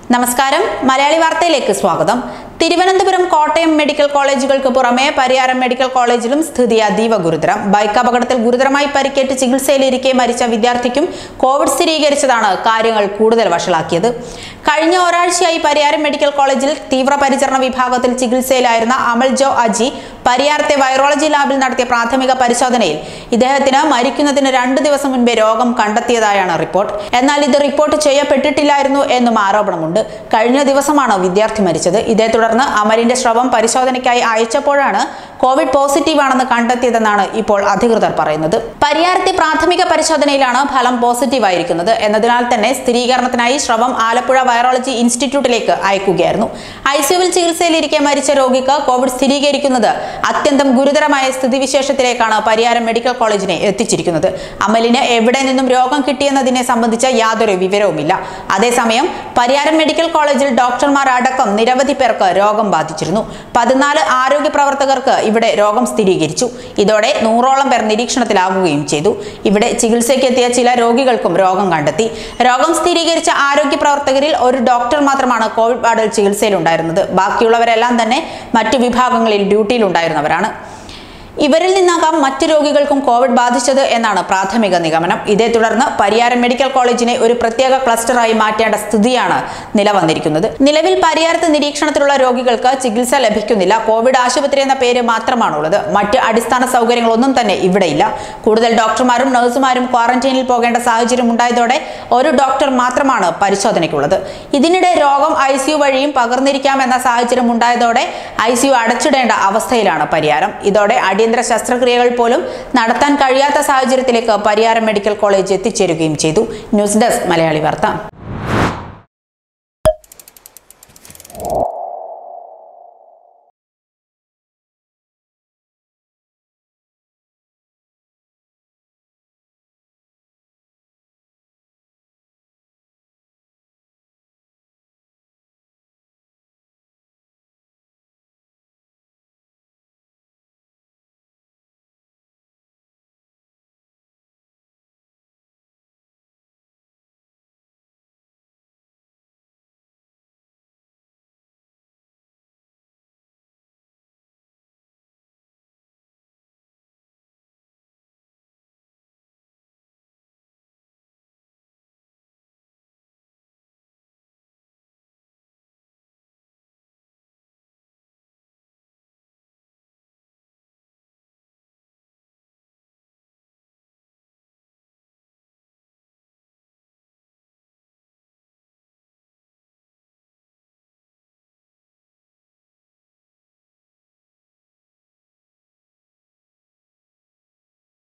നമസ്കാരം മലയാളി വാർത്തയിലേക്ക് സ്വാഗതം തിരുവനന്തപുരം കോട്ടയം മെഡിക്കൽ കോളേജുകൾക്ക് പുറമെ പരിയാരം മെഡിക്കൽ കോളേജിലും സ്ഥിതി അതീവ ഗുരുതരം ബൈക്ക് അപകടത്തിൽ ഗുരുതരമായി പരിക്കേറ്റ് ചികിത്സയിലിരിക്കെ മരിച്ച വിദ്യാർത്ഥിക്കും കോവിഡ് സ്ഥിരീകരിച്ചതാണ് കാര്യങ്ങൾ കൂടുതൽ വഷളാക്കിയത് കഴിഞ്ഞ ഒരാഴ്ചയായി പരിയാരം മെഡിക്കൽ കോളേജിൽ തീവ്രപരിചരണ വിഭാഗത്തിൽ ചികിത്സയിലായിരുന്ന അമൽ ജോ അജി പരിയാരത്തെ വൈറോളജി ലാബിൽ നടത്തിയ പ്രാഥമിക പരിശോധനയിൽ ഇദ്ദേഹത്തിന് മരിക്കുന്നതിന് രണ്ട് ദിവസം മുൻപേ രോഗം കണ്ടെത്തിയതായാണ് റിപ്പോർട്ട് എന്നാൽ ഇത് റിപ്പോർട്ട് ചെയ്യപ്പെട്ടിട്ടില്ലായിരുന്നു എന്നും ആരോപണമുണ്ട് കഴിഞ്ഞ ദിവസമാണ് വിദ്യാർത്ഥി മരിച്ചത് ഇതേ തുടർന്ന് അമലിന്റെ സ്രവം പരിശോധനയ്ക്കായി അയച്ചപ്പോഴാണ് കോവിഡ് പോസിറ്റീവ് ആണെന്ന് കണ്ടെത്തിയതെന്നാണ് ഇപ്പോൾ അധികൃതർ പറയുന്നത് പരിയാരത്തെ പ്രാഥമിക പരിശോധനയിലാണ് ഫലം പോസിറ്റീവ് ആയിരിക്കുന്നത് എന്നതിനാൽ തന്നെ സ്ഥിരീകരണത്തിനായി സ്രവം ആലപ്പുഴ വൈറോളജി ഇൻസ്റ്റിറ്റ്യൂട്ടിലേക്ക് അയക്കുകയായിരുന്നു ഐസിയുവിൽ ചികിത്സയിലിരിക്കെ മരിച്ച രോഗിക്ക് കോവിഡ് സ്ഥിരീകരിക്കുന്നത് അത്യന്തം ഗുരുതരമായ സ്ഥിതിവിശേഷത്തിലേക്കാണ് പരിയാരം മെഡിക്കൽ കോളേജിനെ എത്തിച്ചിരിക്കുന്നത് അമലിന് എവിടെ നിന്നും രോഗം കിട്ടിയെന്നതിനെ സംബന്ധിച്ച യാതൊരു വിവരവുമില്ല അതേസമയം പരിയാരം മെഡിക്കൽ കോളേജിൽ ഡോക്ടർമാർ അടക്കം നിരവധി പേർക്ക് രോഗം ബാധിച്ചിരുന്നു പതിനാല് ആരോഗ്യ പ്രവർത്തകർക്ക് ഇവിടെ രോഗം സ്ഥിരീകരിച്ചു ഇതോടെ നൂറോളം പേർ നിരീക്ഷണത്തിലാകുകയും ചെയ്തു ഇവിടെ ചികിത്സയ്ക്ക് എത്തിയ ചില രോഗികൾക്കും രോഗം കണ്ടെത്തി രോഗം സ്ഥിരീകരിച്ച ആരോഗ്യ പ്രവർത്തകരിൽ ഒരു ഡോക്ടർ മാത്രമാണ് കോവിഡ് വാർഡിൽ ചികിത്സയിലുണ്ടായിരുന്നത് ബാക്കിയുള്ളവരെല്ലാം തന്നെ മറ്റു വിഭാഗങ്ങളിൽ ഡ്യൂട്ടിയിലുണ്ടായിരുന്നവരാണ് ഇവരിൽ നിന്നാകാം മറ്റു രോഗികൾക്കും കോവിഡ് ബാധിച്ചത് എന്നാണ് പ്രാഥമിക നിഗമനം ഇതേ തുടർന്ന് പരിയാരം മെഡിക്കൽ കോളേജിനെ ഒരു പ്രത്യേക ക്ലസ്റ്ററായി മാറ്റേണ്ട സ്ഥിതിയാണ് നിലവന്നിരിക്കുന്നത് നിലവിൽ പരിയാരത്ത് നിരീക്ഷണത്തിലുള്ള രോഗികൾക്ക് ചികിത്സ ലഭിക്കുന്നില്ല കോവിഡ് ആശുപത്രി എന്ന പേര് മാത്രമാണുള്ളത് മറ്റ് അടിസ്ഥാന സൗകര്യങ്ങളൊന്നും തന്നെ ഇവിടെയില്ല കൂടുതൽ ഡോക്ടർമാരും നഴ്സുമാരും ക്വാറന്റൈനിൽ പോകേണ്ട സാഹചര്യം ഉണ്ടായതോടെ ഒരു ഡോക്ടർ മാത്രമാണ് പരിശോധനയ്ക്കുള്ളത് ഇതിനിടെ രോഗം ഐ സിയു വഴിയും പകർന്നിരിക്കാമെന്ന സാഹചര്യം ഉണ്ടായതോടെ ഐ സിയു അടച്ചിടേണ്ട അവസ്ഥയിലാണ് പരിയാരം ഇതോടെ അടിയന്തര ശസ്ത്രക്രിയകൾ പോലും നടത്താൻ കഴിയാത്ത സാഹചര്യത്തിലേക്ക് പരിയാരം മെഡിക്കൽ കോളേജ് എത്തിച്ചേരുകയും ചെയ്തു ന്യൂസ് ഡെസ്ക് മലയാളി വാർത്ത